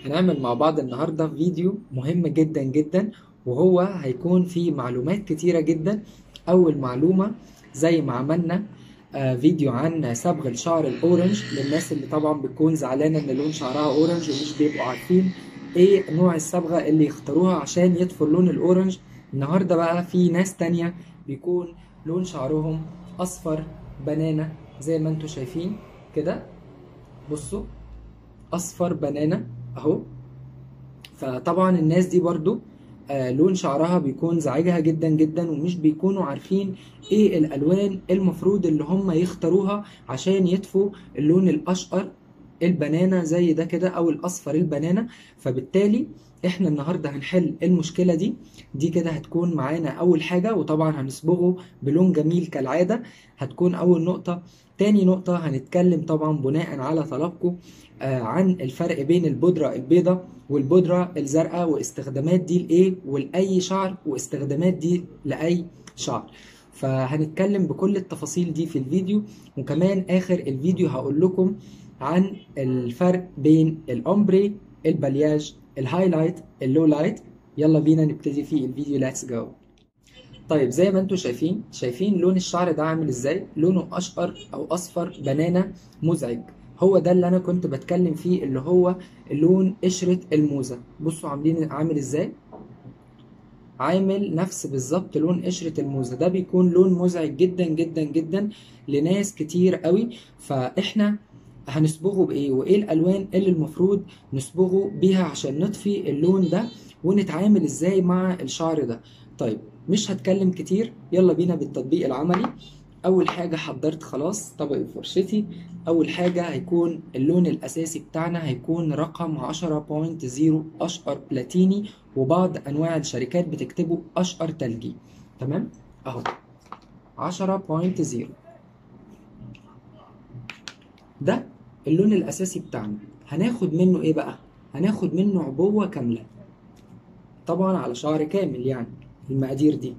هنعمل مع بعض النهاردة فيديو مهم جدا جدا وهو هيكون فيه معلومات كتيرة جدا أول معلومة زي ما عملنا آه، فيديو عن صبغ الشعر الأورنج للناس اللي طبعا بتكون زعلانة إن لون شعرها أورنج ومش بيبقوا عارفين إيه نوع الصبغة اللي يختاروها عشان يطفوا اللون الأورنج النهاردة بقى في ناس تانية بيكون لون شعرهم أصفر بنانا زي ما انتوا شايفين كده بصوا اصفر بنانا اهو فطبعا الناس دي برضو آه لون شعرها بيكون زعجها جدا جدا ومش بيكونوا عارفين ايه الالوان المفروض اللي هم يختاروها عشان يطفوا اللون الاشقر البنانا زي ده كده او الاصفر البنانا فبالتالي احنا النهارده هنحل المشكله دي دي كده هتكون معانا اول حاجه وطبعا هنصبغه بلون جميل كالعاده هتكون اول نقطه تاني نقطه هنتكلم طبعا بناء على طلبكم آه عن الفرق بين البودره البيضاء والبودره الزرقاء واستخدامات دي لايه ولاي شعر واستخدامات دي لاي شعر فهنتكلم بكل التفاصيل دي في الفيديو وكمان اخر الفيديو هقول لكم عن الفرق بين الأومبري البلياج الهايلايت اللو لايت يلا بينا نبتدي في الفيديو ليتس جو طيب زي ما انتم شايفين شايفين لون الشعر ده عامل ازاي لونه اشقر او اصفر بنانا مزعج هو ده اللي انا كنت بتكلم فيه اللي هو لون قشرة الموزة بصوا عاملين عامل ازاي عامل نفس بالظبط لون قشرة الموزة ده بيكون لون مزعج جدا جدا جدا لناس كتير قوي فاحنا هنصبغه بايه وايه الالوان اللي المفروض نصبغه بيها عشان نطفي اللون ده ونتعامل ازاي مع الشعر ده طيب مش هتكلم كتير يلا بينا بالتطبيق العملي اول حاجه حضرت خلاص طبق فرشتي اول حاجه هيكون اللون الاساسي بتاعنا هيكون رقم 10.0 اشقر بلاتيني وبعض انواع الشركات بتكتبه اشقر تلجي تمام اهو 10.0 ده اللون الاساسي بتاعنا هناخد منه ايه بقى هناخد منه عبوة كاملة طبعا على شعر كامل يعني المقادير دي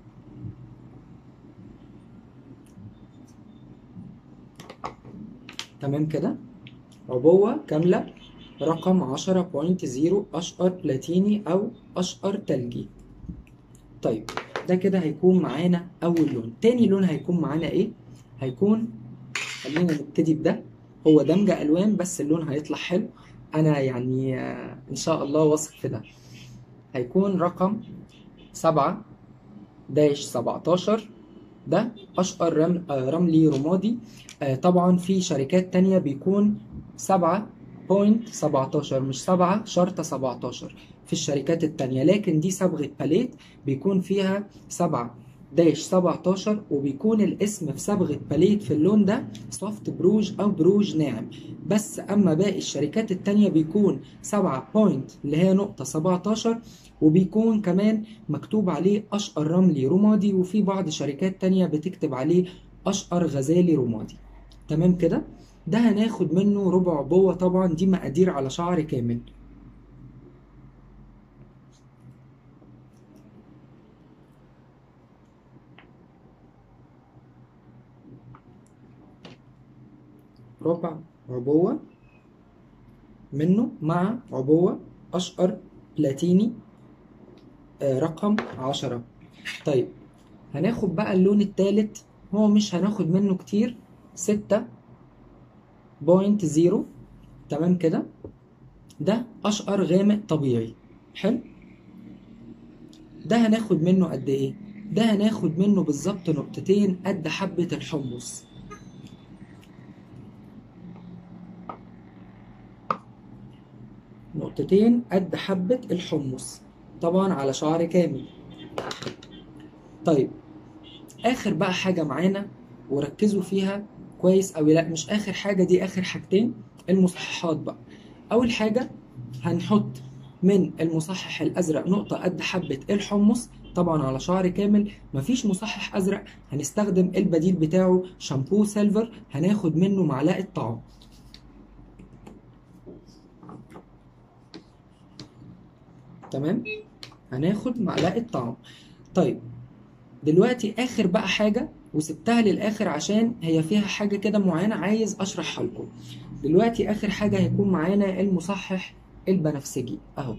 تمام كده عبوة كاملة رقم 10.0 أشقر بلاتيني أو أشقر تلجي طيب ده كده هيكون معانا أول لون تاني لون هيكون معانا إيه؟ هيكون خلينا نبتدي بده هو دمج الوان بس اللون هيطلع حلو انا يعني ان شاء الله واثق في ده هيكون رقم سبعة داش سبعتاشر ده اشقر رمل رملي رمادي طبعا في شركات تانية بيكون سبعة بوينت سبعتاشر مش سبعة شرطة سبعتاشر في الشركات التانية لكن دي صبغة باليت بيكون فيها سبعة داش 17 وبيكون الاسم في صبغة باليت في اللون ده سوفت بروج أو بروج ناعم بس أما باقي الشركات التانية بيكون 7 بوينت اللي هي نقطة 17 وبيكون كمان مكتوب عليه أشقر رملي رمادي وفي بعض شركات تانية بتكتب عليه أشقر غزالي رمادي تمام كده ده هناخد منه ربع عبوة طبعا دي مقادير على شعر كامل ربع عبوة منه مع عبوة أشقر بلاتيني آه رقم عشرة طيب هناخد بقى اللون التالت هو مش هناخد منه كتير ستة بوينت زيرو تمام كده ده أشقر غامق طبيعي حلو ده هناخد منه قد ايه ده هناخد منه بالظبط نقطتين قد حبة الحمص نقطتين قد حبة الحمص طبعا على شعر كامل طيب آخر بقى حاجة معانا وركزوا فيها كويس أوي لأ مش آخر حاجة دي آخر حاجتين المصححات بقى أول حاجة هنحط من المصحح الأزرق نقطة قد حبة الحمص طبعا على شعر كامل مفيش مصحح أزرق هنستخدم البديل بتاعه شامبو سيلفر هناخد منه معلقة طعام تمام هناخد معلقه طعام طيب دلوقتي اخر بقى حاجه وسبتها للاخر عشان هي فيها حاجه كده معينه عايز اشرحها لكم دلوقتي اخر حاجه هيكون معانا المصحح البنفسجي اهو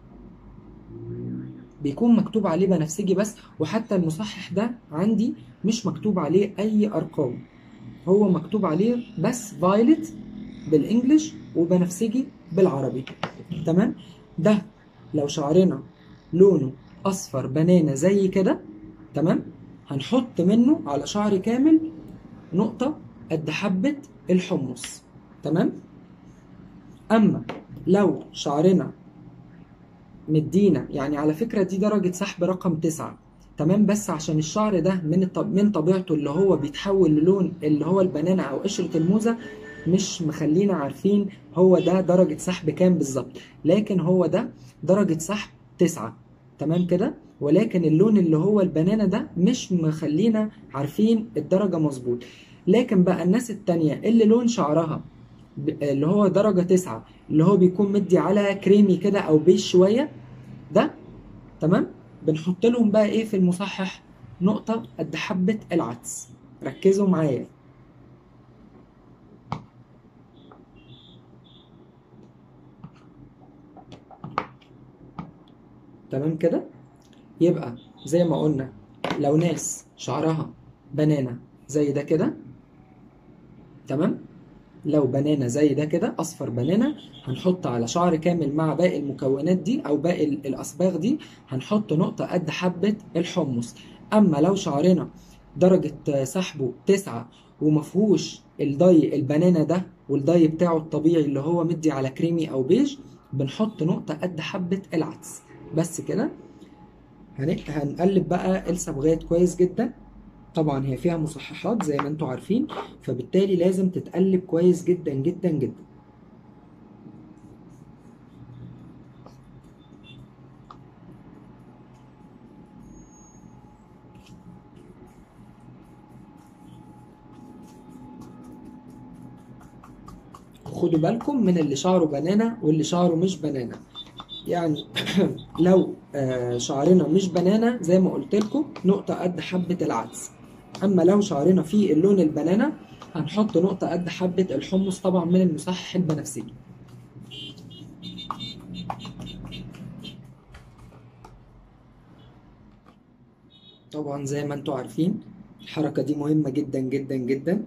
بيكون مكتوب عليه بنفسجي بس وحتى المصحح ده عندي مش مكتوب عليه اي ارقام هو مكتوب عليه بس فايلت بالانجلش وبنفسجي بالعربي تمام ده لو شعرنا لونه اصفر بنانا زي كده تمام هنحط منه على شعر كامل نقطة قد حبة الحمص تمام اما لو شعرنا مدينا يعني على فكرة دي درجة سحب رقم تسعة تمام بس عشان الشعر ده من الطب... من طبيعته اللي هو بيتحول للون اللي هو البنانا او قشرة الموزة مش مخلينا عارفين هو ده درجة سحب كام بالظبط لكن هو ده درجة سحب تسعة تمام كده ولكن اللون اللي هو البنانا ده مش مخلينا عارفين الدرجة مظبوط لكن بقى الناس التانية اللي لون شعرها ب- اللي هو درجة تسعة اللي هو بيكون مدي على كريمي كده أو بيج شوية ده تمام بنحط لهم بقى إيه في المصحح نقطة قد حبة العدس ركزوا معايا تمام كده يبقى زي ما قلنا لو ناس شعرها بنانا زي ده كده تمام لو بنانا زي ده كده اصفر بنانا هنحط على شعر كامل مع باقي المكونات دي او باقي ال- الاصباغ دي هنحط نقطة قد حبة الحمص اما لو شعرنا درجة سحبه تسعة ومفهوش الضي البنانا ده والضي بتاعه الطبيعي اللي هو مدي على كريمي او بيج بنحط نقطة قد حبة العدس بس كده هن- هنقلب بقى الصبغات كويس جدا طبعا هي فيها مصححات زي ما انتوا عارفين فبالتالي لازم تتقلب كويس جدا جدا جدا خدوا بالكم من اللي شعره بنانا واللي شعره مش بنانا يعني لو آه، شعرنا مش بنانا زي ما قلت لكم نقطة قد حبة العدس أما لو شعرنا فيه اللون البنانا هنحط نقطة قد حبة الحمص طبعا من المصحح البنفسجي طبعا زي ما انتوا عارفين الحركة دي مهمة جدا جدا جدا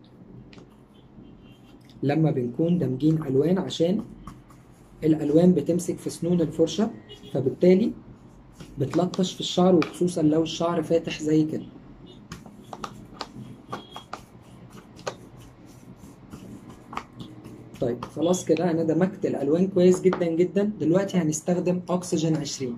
لما بنكون دامجين ألوان عشان الألوان بتمسك في سنون الفرشة فبالتالي بتلطش في الشعر وخصوصا لو الشعر فاتح زي كده طيب خلاص كده انا دمجت الالوان كويس جدا جدا دلوقتي هنستخدم اكسجين 20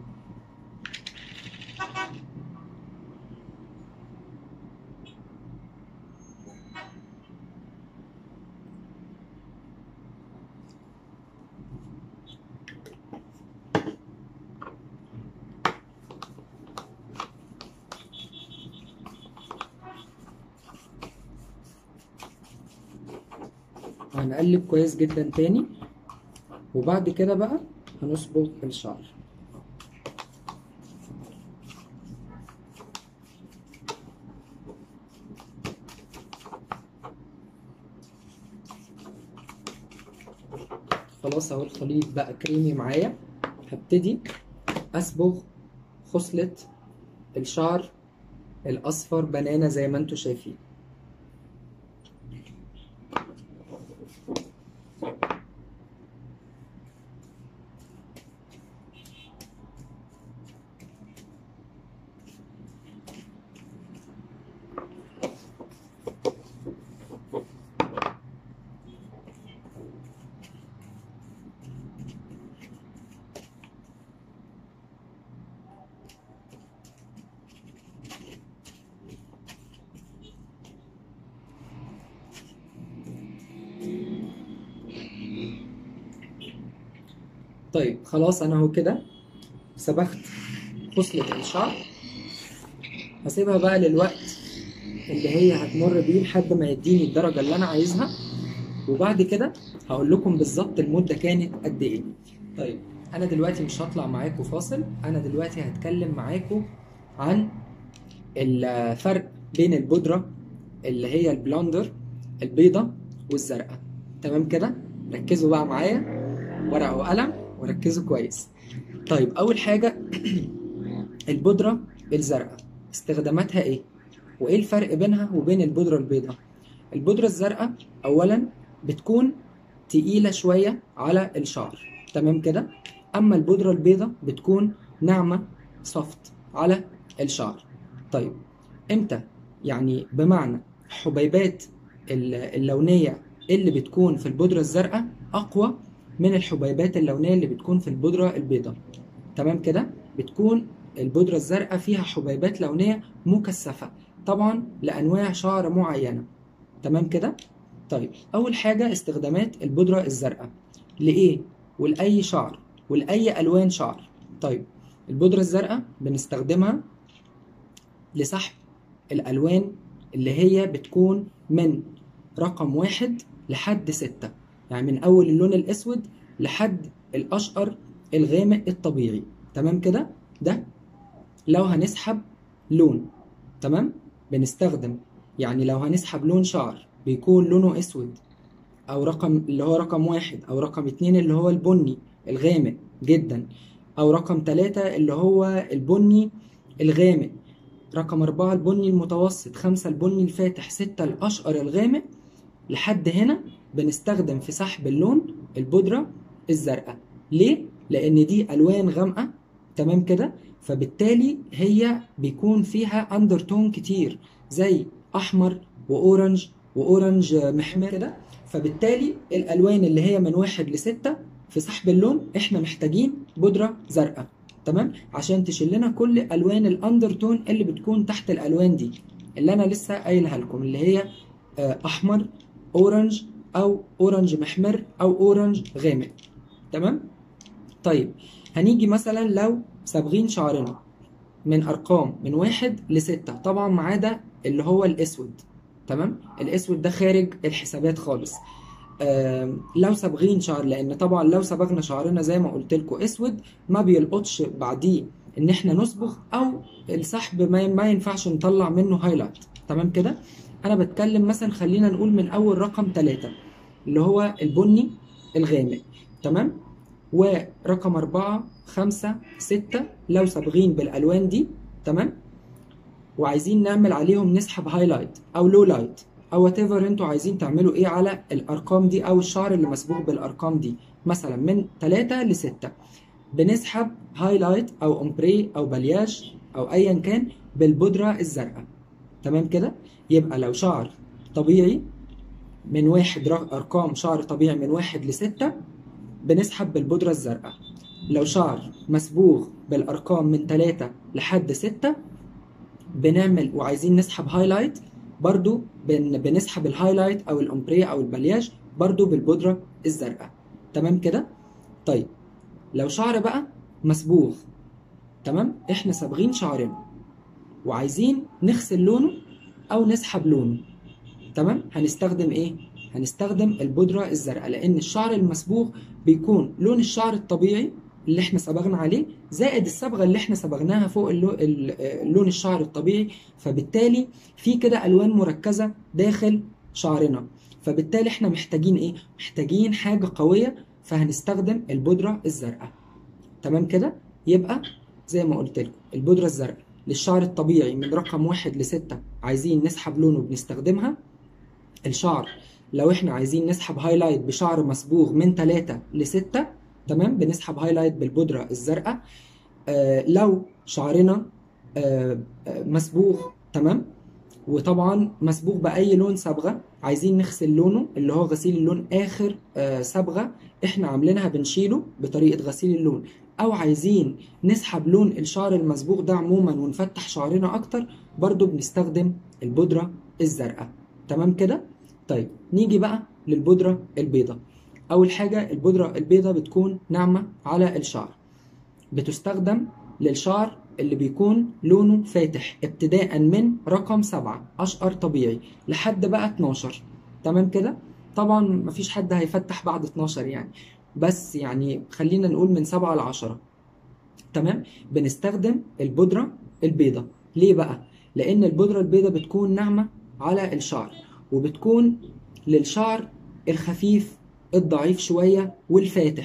هنقلب كويس جدا تاني وبعد كده بقى هنصبغ الشعر خلاص اهو الخليط بقى كريمي معايا هبتدي اصبغ خصلة الشعر الاصفر بنانا زي ما انتوا شايفين طيب خلاص انا اهو كده صبغت خصلة الشعر هسيبها بقى للوقت اللي هي هتمر بيه لحد ما يديني الدرجة اللي انا عايزها وبعد كده هقول لكم بالظبط المدة كانت قد ايه طيب انا دلوقتي مش هطلع معاكم فاصل انا دلوقتي هتكلم معاكم عن الفرق بين البودرة اللي هي البلندر البيضة والزرقاء تمام كده ركزوا بقى معايا ورقة وقلم وركزوا كويس طيب اول حاجه البودره الزرقاء استخداماتها ايه وايه الفرق بينها وبين البودره البيضاء البودره الزرقاء اولا بتكون تقيله شويه على الشعر تمام كده اما البودره البيضاء بتكون ناعمه سوفت على الشعر طيب امتى يعني بمعنى حبيبات اللونيه اللي بتكون في البودره الزرقاء اقوى من الحبيبات اللونيه اللي بتكون في البودره البيضاء تمام كده بتكون البودره الزرقاء فيها حبيبات لونيه مكثفه طبعا لانواع شعر معينه تمام كده طيب اول حاجه استخدامات البودره الزرقاء لايه ولاي شعر ولاي الوان شعر طيب البودره الزرقاء بنستخدمها لسحب الالوان اللي هي بتكون من رقم واحد لحد ستة يعني من أول اللون الأسود لحد الأشقر الغامق الطبيعي تمام كده ده لو هنسحب لون تمام بنستخدم يعني لو هنسحب لون شعر بيكون لونه أسود أو رقم اللي هو رقم واحد أو رقم اتنين اللي هو البني الغامق جدا أو رقم تلاتة اللي هو البني الغامق رقم أربعة البني المتوسط خمسة البني الفاتح ستة الأشقر الغامق لحد هنا بنستخدم في سحب اللون البودرة الزرقاء ليه؟ لأن دي ألوان غامقة تمام كده فبالتالي هي بيكون فيها أندرتون كتير زي أحمر وأورنج وأورنج محمر كده فبالتالي الألوان اللي هي من واحد لستة في سحب اللون احنا محتاجين بودرة زرقاء تمام عشان تشيل لنا كل الوان الاندرتون اللي بتكون تحت الالوان دي اللي انا لسه قايلها لكم اللي هي احمر اورنج او اورنج محمر او اورنج غامق تمام طيب هنيجي مثلا لو صابغين شعرنا من ارقام من واحد لستة طبعا ما عدا اللي هو الاسود تمام الاسود ده خارج الحسابات خالص آه لو صابغين شعر لان طبعا لو صبغنا شعرنا زي ما قلت لكم اسود ما بيلقطش بعديه ان احنا نصبغ او السحب ما, ما ينفعش نطلع منه هايلايت تمام كده انا بتكلم مثلا خلينا نقول من اول رقم ثلاثة اللي هو البني الغامق تمام ورقم أربعة خمسة ستة لو صابغين بالألوان دي تمام وعايزين نعمل عليهم نسحب هايلايت أو لو لايت او وات ايفر انتوا عايزين تعملوا ايه على الارقام دي او الشعر اللي مسبوغ بالارقام دي مثلا من 3 ل 6 بنسحب هايلايت او امبري او بلياج او ايا كان بالبودره الزرقاء تمام كده يبقى لو شعر طبيعي من واحد ارقام شعر طبيعي من واحد لستة بنسحب بالبودرة الزرقاء لو شعر مسبوغ بالارقام من 3 لحد 6 بنعمل وعايزين نسحب هايلايت برضو بن بنسحب الهايلايت او الامبري او البلياج برضو بالبودرة الزرقاء تمام كده طيب لو شعر بقى مسبوغ تمام احنا صابغين شعرنا وعايزين نغسل لونه او نسحب لونه تمام هنستخدم ايه هنستخدم البودرة الزرقاء لان الشعر المصبوغ بيكون لون الشعر الطبيعي اللي احنا صبغنا عليه زائد الصبغه اللي احنا صبغناها فوق اللو... اللون الشعر الطبيعي فبالتالي في كده الوان مركزه داخل شعرنا فبالتالي احنا محتاجين ايه محتاجين حاجه قويه فهنستخدم البودره الزرقاء تمام كده يبقى زي ما قلت لكم البودره الزرقاء للشعر الطبيعي من رقم واحد لستة عايزين نسحب لونه بنستخدمها الشعر لو احنا عايزين نسحب هايلايت بشعر مصبوغ من 3 ل 6 تمام بنسحب هايلايت بالبودره الزرقاء آه لو شعرنا آه آه مصبوغ تمام وطبعا مصبوغ باي لون صبغه عايزين نغسل لونه اللي هو غسيل اللون اخر آه صبغه احنا عاملينها بنشيله بطريقه غسيل اللون او عايزين نسحب لون الشعر المصبوغ ده عموما ونفتح شعرنا اكتر برضو بنستخدم البودره الزرقاء تمام كده طيب نيجي بقى للبودره البيضاء اول حاجه البودره البيضاء بتكون ناعمه على الشعر بتستخدم للشعر اللي بيكون لونه فاتح ابتداء من رقم سبعة أشقر طبيعي لحد بقى 12 تمام كده طبعا مفيش حد هيفتح بعد 12 يعني بس يعني خلينا نقول من 7 ل 10 تمام بنستخدم البودرة البيضاء ليه بقى لأن البودرة البيضاء بتكون ناعمة على الشعر وبتكون للشعر الخفيف الضعيف شوية والفاتح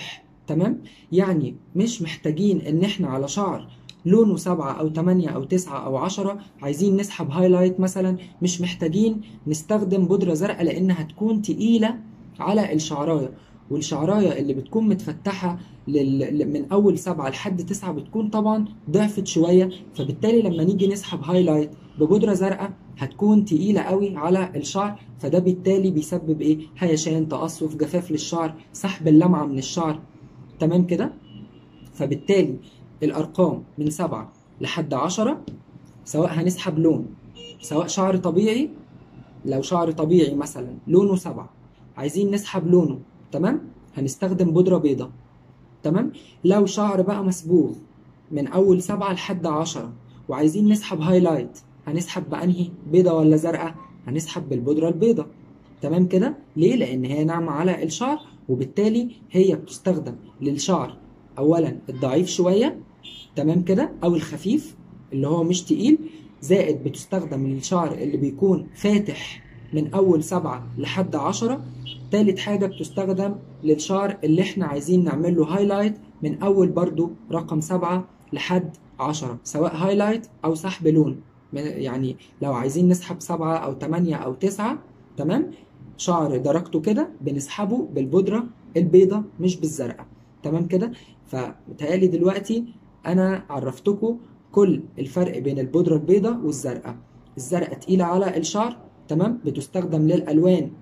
تمام يعني مش محتاجين ان احنا على شعر لونه سبعة أو تمانية أو تسعة أو عشرة عايزين نسحب هايلايت مثلا مش محتاجين نستخدم بودرة زرقاء لأنها هتكون تقيلة على الشعراية والشعراية اللي بتكون متفتحة لل... من أول سبعة لحد تسعة بتكون طبعا ضعفت شوية فبالتالي لما نيجي نسحب هايلايت ببودرة زرقاء هتكون تقيلة قوي على الشعر فده بالتالي بيسبب ايه هيشان تقصف جفاف للشعر سحب اللمعة من الشعر تمام كده فبالتالي الأرقام من سبعة لحد عشرة سواء هنسحب لون سواء شعر طبيعي لو شعر طبيعي مثلا لونه سبعة عايزين نسحب لونه تمام هنستخدم بودرة بيضة تمام لو شعر بقى مصبوغ من أول سبعة لحد عشرة وعايزين نسحب هايلايت هنسحب بأنهي بيضة ولا زرقاء هنسحب بالبودرة البيضة تمام كده ليه لأن هي ناعمة على الشعر وبالتالي هي بتستخدم للشعر أولا الضعيف شوية تمام كده أو الخفيف اللي هو مش تقيل زائد بتستخدم للشعر اللي بيكون فاتح من أول سبعة لحد عشرة تالت حاجة بتستخدم للشعر اللي احنا عايزين نعمل له هايلايت من أول برضو رقم سبعة لحد عشرة سواء هايلايت أو سحب لون يعني لو عايزين نسحب سبعة أو تمانية أو تسعة تمام شعر درجته كده بنسحبه بالبودرة البيضة مش بالزرقاء تمام كده فمتهيألي دلوقتي أنا عرفتكم كل الفرق بين البودرة البيضة والزرقاء الزرقاء تقيلة على الشعر تمام بتستخدم للألوان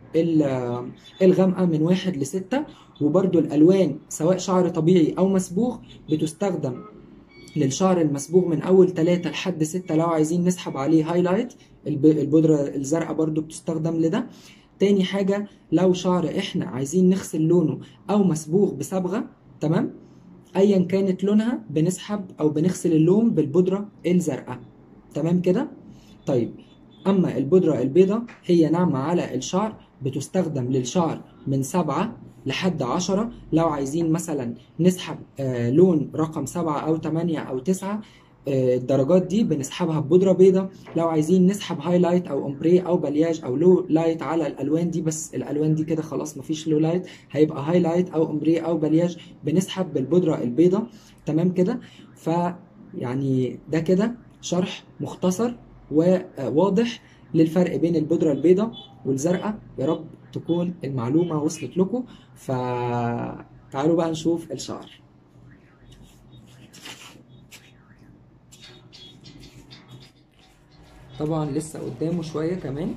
الغامقة من واحد لستة وبرده الألوان سواء شعر طبيعي أو مسبوغ بتستخدم للشعر المسبوغ من أول تلاتة لحد ستة لو عايزين نسحب عليه هايلايت البودرة الزرقاء برده بتستخدم لده تاني حاجة لو شعر احنا عايزين نغسل لونه أو مسبوغ بصبغة تمام ايا كانت لونها بنسحب او بنغسل اللون بالبودرة الزرقاء تمام كده طيب اما البودرة البيضاء هي ناعمة على الشعر بتستخدم للشعر من سبعة لحد عشرة لو عايزين مثلا نسحب آه لون رقم سبعة أو تمانية أو تسعة آه الدرجات دي بنسحبها ببودرة بيضة لو عايزين نسحب هايلايت أو أمبري أو بلياج أو لو لايت على الألوان دي بس الألوان دي كده خلاص مفيش لو لايت هيبقى هايلايت أو أمبري أو بلياج بنسحب بالبودرة البيضة تمام كده فيعني ده كده شرح مختصر وواضح للفرق بين البودرة البيضاء والزرقاء يا رب تكون المعلومة وصلت لكم فتعالوا بقى نشوف الشعر طبعا لسه قدامه شوية كمان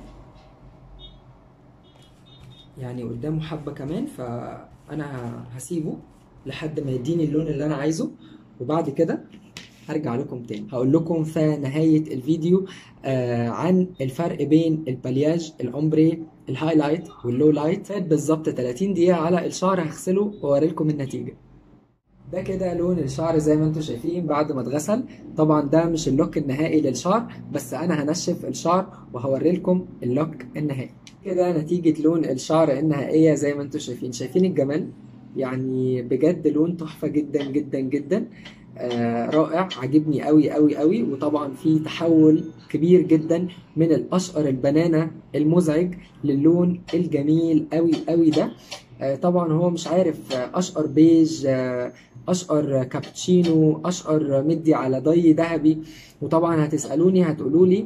يعني قدامه حبة كمان فأنا هسيبه لحد ما يديني اللون اللي أنا عايزه وبعد كده هرجع لكم تاني هقول لكم في نهاية الفيديو آه عن الفرق بين البلياج الأمبري الهايلايت واللو لايت فات بالظبط 30 دقيقة على الشعر هغسله واوري لكم النتيجة ده كده لون الشعر زي ما انتم شايفين بعد ما اتغسل طبعا ده مش اللوك النهائي للشعر بس انا هنشف الشعر وهوري لكم اللوك النهائي كده نتيجة لون الشعر النهائية زي ما انتم شايفين شايفين الجمال يعني بجد لون تحفة جدا جدا جدا آه رائع عجبني قوي قوي قوي وطبعا في تحول كبير جدا من الاشقر البنانا المزعج للون الجميل قوي قوي ده آه طبعا هو مش عارف آه اشقر بيج آه اشقر كابتشينو اشقر مدي على ضي ذهبي وطبعا هتسالوني هتقولوا لي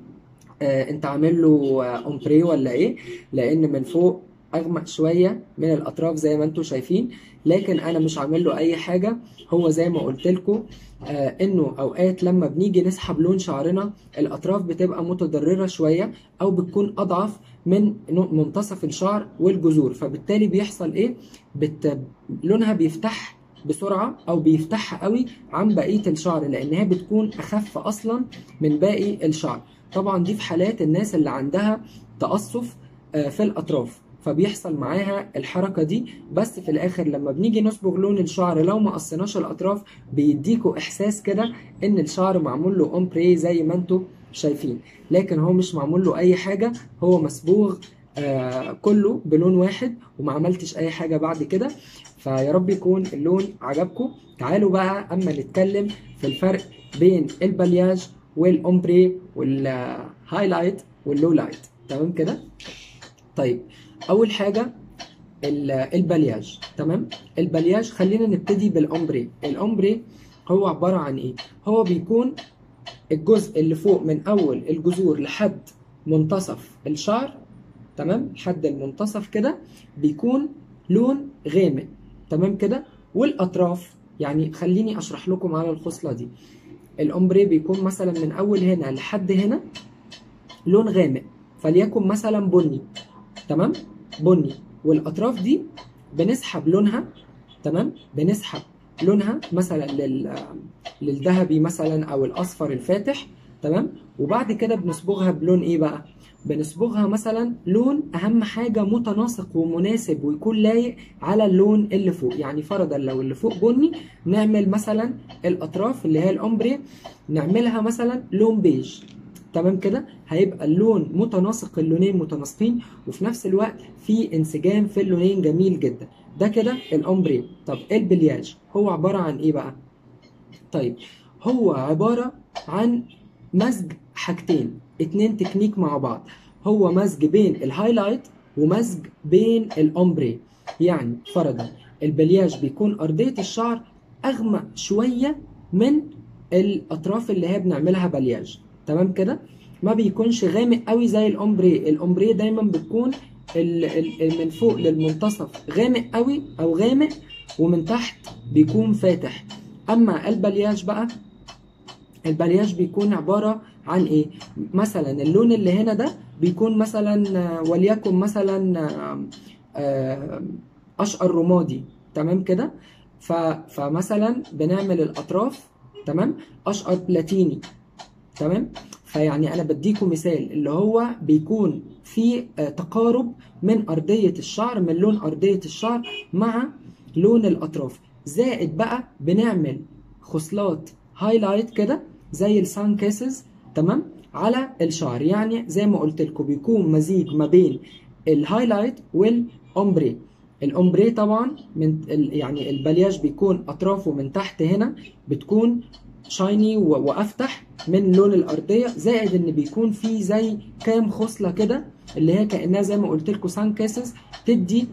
آه انت عامل له آه امبري ولا ايه لان من فوق اغمق شويه من الاطراف زي ما انتم شايفين لكن انا مش عامل له اي حاجه هو زي ما قلت لكم آه انه اوقات لما بنيجي نسحب لون شعرنا الاطراف بتبقى متضرره شويه او بتكون اضعف من منتصف الشعر والجذور فبالتالي بيحصل ايه بت... لونها بيفتح بسرعه او بيفتحها قوي عن بقيه الشعر لان هي بتكون اخف اصلا من باقي الشعر طبعا دي في حالات الناس اللي عندها تقصف آه في الاطراف فبيحصل معاها الحركه دي بس في الاخر لما بنيجي نصبغ لون الشعر لو ما قصيناش الاطراف بيديكوا احساس كده ان الشعر معمول له اومبري زي ما انتم شايفين لكن هو مش معمول له اي حاجه هو مصبوغ آه كله بلون واحد وما عملتش اي حاجه بعد كده فيا رب يكون اللون عجبكم تعالوا بقى اما نتكلم في الفرق بين البلياج والاومبري والهايلايت واللو لايت تمام كده طيب اول حاجه ال- البلياج تمام البلياج خلينا نبتدي بالاومبري الاومبري هو عباره عن ايه هو بيكون الجزء اللي فوق من اول الجذور لحد منتصف الشعر تمام لحد المنتصف كده بيكون لون غامق تمام كده والاطراف يعني خليني اشرح لكم على الخصله دي الاومبري بيكون مثلا من اول هنا لحد هنا لون غامق فليكن مثلا بني تمام بني والاطراف دي بنسحب لونها تمام بنسحب لونها مثلا لل للذهبي مثلا او الاصفر الفاتح تمام وبعد كده بنصبغها بلون ايه بقى بنصبغها مثلا لون اهم حاجه متناسق ومناسب ويكون لايق على اللون اللي فوق يعني فرضا لو اللي فوق بني نعمل مثلا الاطراف اللي هي الاومبري نعملها مثلا لون بيج تمام كده هيبقى اللون متناسق اللونين متناسقين وفي نفس الوقت في انسجام في اللونين جميل جدا ده كده الاومبري طب البلياج هو عباره عن ايه بقى طيب هو عباره عن مزج حاجتين اتنين تكنيك مع بعض هو مزج بين الهايلايت ومزج بين الاومبري يعني فرضا البلياج بيكون ارضيه الشعر اغمق شويه من الاطراف اللي هي بنعملها بلياج تمام كده ما بيكونش غامق قوي زي الاومبري الاومبري دايما بتكون ال ال من فوق للمنتصف غامق قوي او غامق ومن تحت بيكون فاتح اما البلياج بقى البلياج بيكون عبارة عن ايه مثلا اللون اللي هنا ده بيكون مثلا آه، وليكن مثلا آه، آه، اشقر رمادي تمام كده ف- فمثلا بنعمل الاطراف تمام اشقر بلاتيني تمام فيعني انا بديكم مثال اللي هو بيكون في آه، تقارب من ارضيه الشعر من لون ارضيه الشعر مع لون الاطراف زائد بقى بنعمل خصلات هايلايت كده زي السان كيسز تمام على الشعر يعني زي ما قلت لكم بيكون مزيج ما بين الهايلايت والاومبري الاومبري طبعا من ال- يعني البلياج بيكون اطرافه من تحت هنا بتكون شايني و- وافتح من لون الارضيه زائد ان بيكون في زي كام خصله كده اللي هي كانها زي ما قلت لكم سان كيسز تدي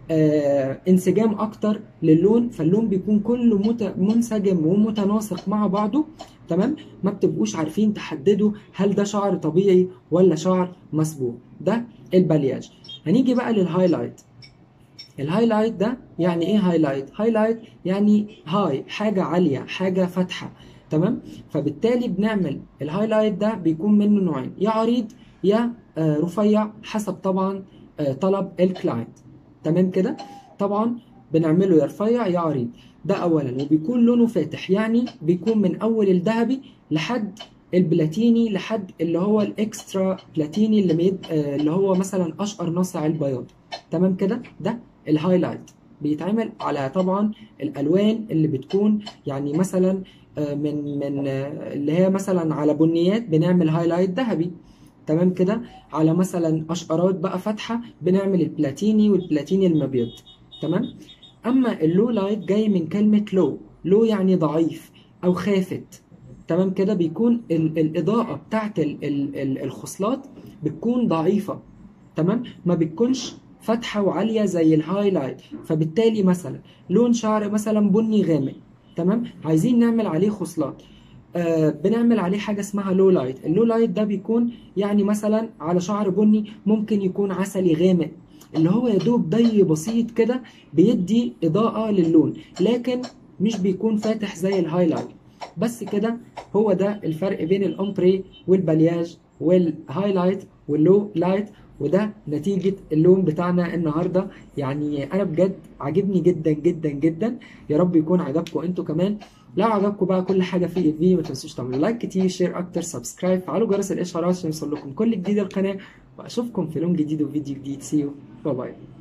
آه انسجام اكتر للون فاللون بيكون كله مت- منسجم ومتناسق مع بعضه تمام ما بتبقوش عارفين تحددوا هل ده شعر طبيعي ولا شعر مسبوق ده البلياج هنيجي بقى للهايلايت الهايلايت ده يعني ايه هايلايت هايلايت يعني هاي حاجه عاليه حاجه فاتحه تمام فبالتالي بنعمل الهايلايت ده بيكون منه نوعين يا عريض يا آه، رفيع حسب طبعا آه، طلب الكلاينت تمام كده طبعا بنعمله يا رفيع يا عريض ده اولا وبيكون لونه فاتح يعني بيكون من اول الذهبي لحد البلاتيني لحد اللي هو الاكسترا بلاتيني اللي ميد آه، اللي هو مثلا اشقر نصع البياض تمام كده ده الهايلايت بيتعمل على طبعا الالوان اللي بتكون يعني مثلا آه، من من آه، اللي هي مثلا على بنيات بنعمل هايلايت ذهبي تمام كده على مثلا اشقرات بقى فاتحه بنعمل البلاتيني والبلاتيني المبيض تمام اما اللو لايت جاي من كلمه لو لو يعني ضعيف او خافت تمام كده بيكون ال الاضاءه بتاعت ال ال ال الخصلات بتكون ضعيفه تمام ما بتكونش فاتحه وعاليه زي الهايلايت فبالتالي مثلا لون شعر مثلا بني غامق تمام عايزين نعمل عليه خصلات آه بنعمل عليه حاجه اسمها لو لايت اللو لايت ده بيكون يعني مثلا على شعر بني ممكن يكون عسلي غامق اللي هو يا دوب ضي بسيط كده بيدي اضاءه للون لكن مش بيكون فاتح زي الهايلايت بس كده هو ده الفرق بين الامبري والبلياج والهايلايت واللو لايت وده نتيجة اللون بتاعنا النهاردة يعني أنا بجد عاجبني جدا جدا جدا يا رب يكون عجبكم أنتوا كمان لو عجبكم بقى كل حاجة في الفيديو ما تنسوش تعملوا لايك كتير شير أكتر سبسكرايب فعلوا جرس الإشعارات عشان يوصل لكم كل جديد القناة وأشوفكم في لون جديد وفيديو جديد سيو باي باي